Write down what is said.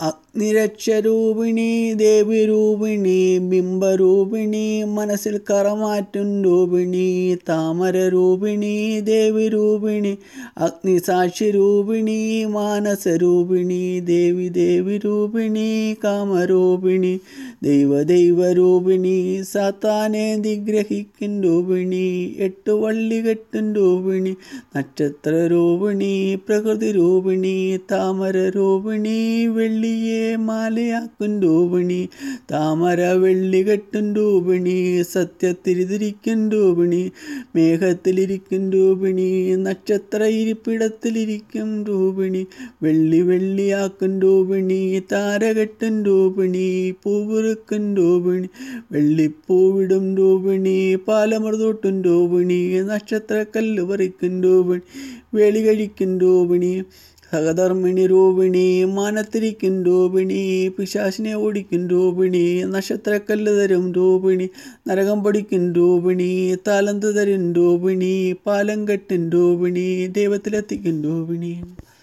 അഗ്നിരക്ഷരൂപിണി ദേവിരൂപിണി ബിംബരൂപിണി മനസ്സിൽ കറമാറ്റും രൂപിണി താമരരൂപിണി ദേവിരൂപിണി അഗ്നിസാക്ഷി രൂപിണി മാനസരൂപിണി ദേവി ദേവി രൂപിണി കാമരൂപിണി ദൈവ ദൈവരൂപിണി സാത്താനെ നിഗ്രഹിക്കും രൂപിണി എട്ട് വള്ളി കെട്ടും രൂപിണി നക്ഷത്ര രൂപിണി പ്രകൃതി രൂപിണി താമര രൂപിണി വെള്ളിയെ മാലയാക്കും രൂപിണി താമര വെള്ളി കെട്ടും രൂപിണി സത്യത്തിരിതിരിക്കും രൂപിണി മേഘത്തിലിരിക്കും രൂപിണി നക്ഷത്ര ഇരിപ്പിടത്തിലിരിക്കും രൂപിണി വെള്ളി വെള്ളിയാക്കും രൂപിണി താരകെട്ടും രൂപിണി പൂവിറുക്കും രൂപിണി വെള്ളിപ്പൂവിടും രൂപിണി പാലമൃതൂട്ടും രൂപിണി നക്ഷത്രക്കല്ല് പറിക്കും രൂപിണി വേളി കഴിക്കും രൂപിണി സഹധർമ്മിണി രൂപിണി മാനത്തിരിക്കും രൂപിണി പിശാശിനെ ഓടിക്കും രൂപിണി നക്ഷത്രക്കല്ല് തരും രൂപിണി നരകം പഠിക്കും രൂപിണി താലന്ത് തരും രൂപിണി പാലം കെട്ടും രൂപിണി ദൈവത്തിലെത്തിക്കും രൂപിണി